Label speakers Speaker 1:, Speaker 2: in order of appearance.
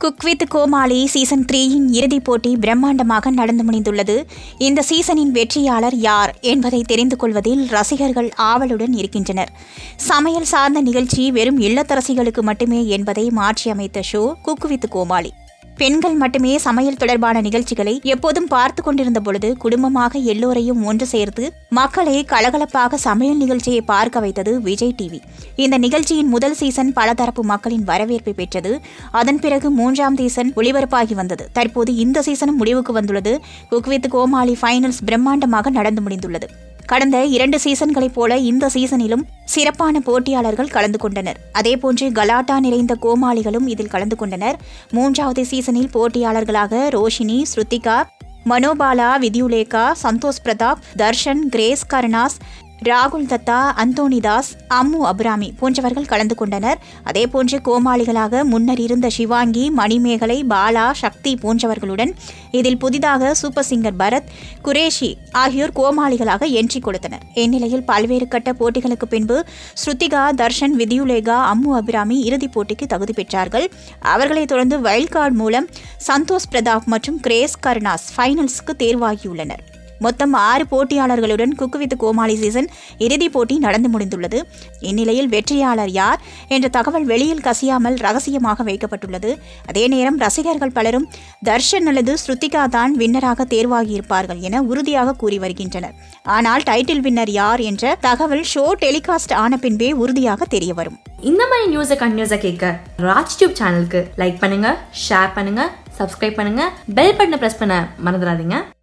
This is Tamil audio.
Speaker 1: குக் வித் கோமாளி சீசன் த்ரீயின் இறுதிப் போட்டி பிரம்மாண்டமாக நடந்து முடிந்துள்ளது இந்த சீசனின் வெற்றியாளர் யார் என்பதை தெரிந்து கொள்வதில் ரசிகர்கள் ஆவலுடன் இருக்கின்றனர் சமையல் சார்ந்த நிகழ்ச்சி வெறும் இல்லத்தரசிகளுக்கு மட்டுமே என்பதை மாற்றியமைத்த ஷோ குக் வித் கோமாளி பெண்கள் மட்டுமே சமையல் தொடர்பான நிகழ்ச்சிகளை எப்போதும் பார்த்து கொண்டிருந்த பொழுது குடும்பமாக எல்லோரையும் ஒன்று சேர்த்து மக்களை கலகலப்பாக சமையல் நிகழ்ச்சியை பார்க்க வைத்தது விஜய் டிவி இந்த நிகழ்ச்சியின் முதல் சீசன் பலதரப்பு மக்களின் வரவேற்பை பெற்றது அதன் பிறகு மூன்றாம் சீசன் ஒளிபரப்பாகி வந்தது தற்போது இந்த சீசனும் முடிவுக்கு வந்துள்ளது குக் வித் கோமாளி ஃபைனல்ஸ் பிரம்மாண்டமாக நடந்து முடிந்துள்ளது கடந்த இரண்டு சீசன்களைப் போல இந்த சீசனிலும் சிறப்பான போட்டியாளர்கள் கலந்து கொண்டனர் அதேபோன்று கலாட்டா நிறைந்த கோமாளிகளும் இதில் கலந்து கொண்டனர் மூன்றாவது சீசனில் போட்டியாளர்களாக ரோஷினி ஸ்ருத்திகா மனோபாலா வித்யுலேகா சந்தோஷ் பிரதாப் தர்ஷன் கிரேஸ் கருணாஸ் ராகுல் தத்தா அந்தோனிதாஸ் அம்மு அப்ராமி போன்றவர்கள் கலந்து கொண்டனர் அதேபோன்று கோமாளிகளாக முன்னர் இருந்த சிவாங்கி மணிமேகலை பாலா சக்தி போன்றவர்களுடன் இதில் புதிதாக சூப்பர் சிங்கர் பரத் குரேஷி ஆகியோர் கோமாளிகளாக என்ட்ரி கொடுத்தனர் இந்நிலையில் பல்வேறு கட்ட போட்டிகளுக்கு பின்பு ஸ்ருத்திகா தர்ஷன் வித்யுலேகா அம்மு அபிராமி இறுதிப் போட்டிக்கு தகுதி பெற்றார்கள் அவர்களைத் தொடர்ந்து வைல்ட் கார்டு மூலம் சந்தோஷ் பிரதாப் மற்றும் கிரேஸ் கருணாஸ் ஃபைனல்ஸ்க்கு தேர்வாகியுள்ளனர் மொத்தம் ஆறு போட்டியாளர்களுடன் குக்கு வித் கோமாளி சீசன் இறுதிப் போட்டி நடந்து முடிந்துள்ளது இந்நிலையில் வெற்றியாளர் யார் என்ற தகவல் வெளியில் கசியாமல் ரகசியமாக வைக்கப்பட்டுள்ளது அதே நேரம் ரசிகர்கள் பலரும் தர்ஷன் அல்லது ஸ்ருத்திகா தான் வின்னராக தேர்வாகியிருப்பார்கள் என உறுதியாக கூறி வருகின்றனர் ஆனால் டைட்டில் வின்னர் யார் என்ற தகவல் ஷோ டெலிகாஸ்ட் ஆன பின்பே உறுதியாக தெரிய வரும்
Speaker 2: இந்த மாதிரி நியூஸை கண்டினியூஸாக கேட்க ராஜ் டியூப் சேனலுக்கு லைக் பண்ணுங்க ஷேர் பண்ணுங்க சப்ஸ்கிரைப் பண்ணுங்க பெல் பட்டனை ப்ரெஸ் பண்ண மறந்துடாதீங்க